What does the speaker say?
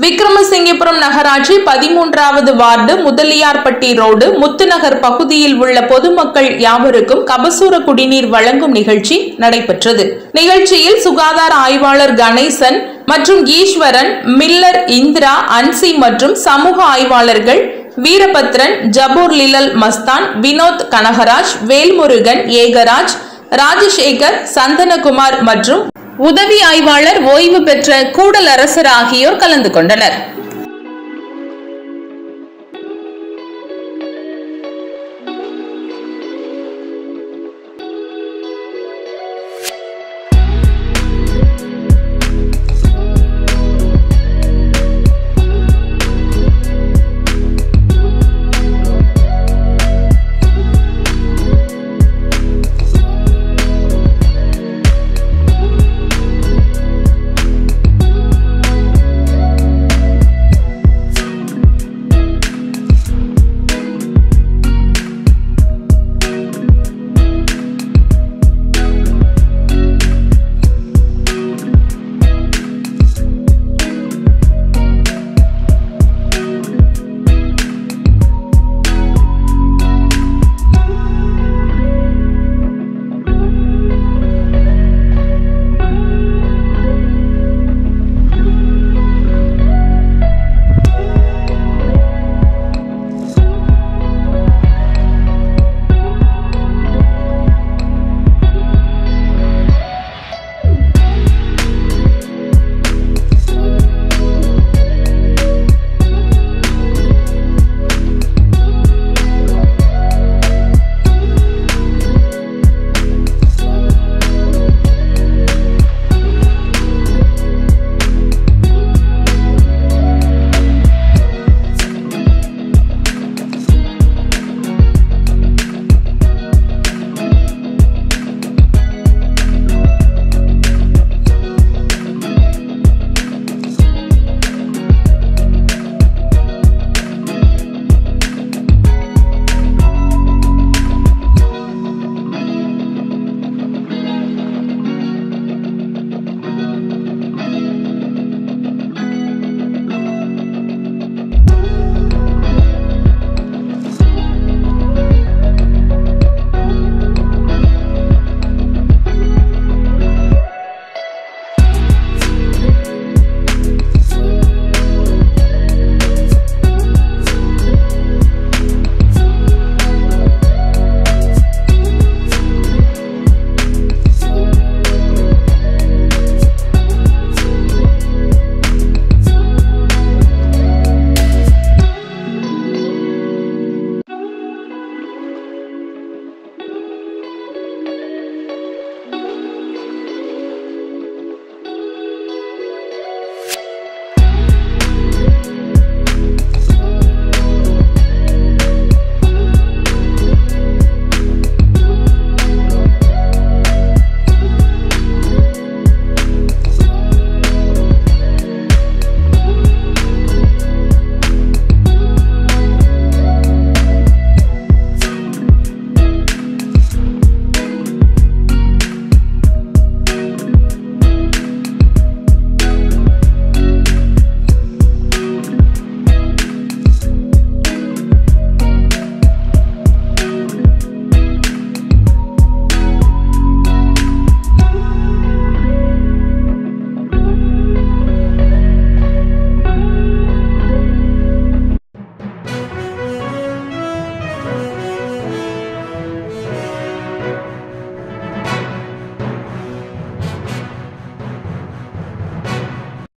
விக்ரமசிங்கபுரம் நகராட்சி பதிமூன்றாவது ward Mudaliarpatti road Muthunagar பகுதியில் உள்ள பொதுமக்கள் யாவருக்கும் கபசூர குடிநீர் வழங்கும் நிகழ்ச்சி நடைபெற்றது நிகழ்ச்சியில் சுகாதார ஆய்வாளர் கணேசன் மற்றும் ஈஸ்வரன் மில்லர் இந்திரா அன்சி மற்றும் சமூக ஆய்வாளர்கள் வீரபத்ரன் ஜபூர் லிலல் மஸ்தான் வினோத் கனகராஜ் வேல்முருகன் ஏகராஜ் ராஜசேகர் சந்தனகுமார் மற்றும் உதவி ஆய்வாளர் ஓய்வு பெற்ற கூடல் அரசர் ஆகியோர் கலந்து கொண்டனர்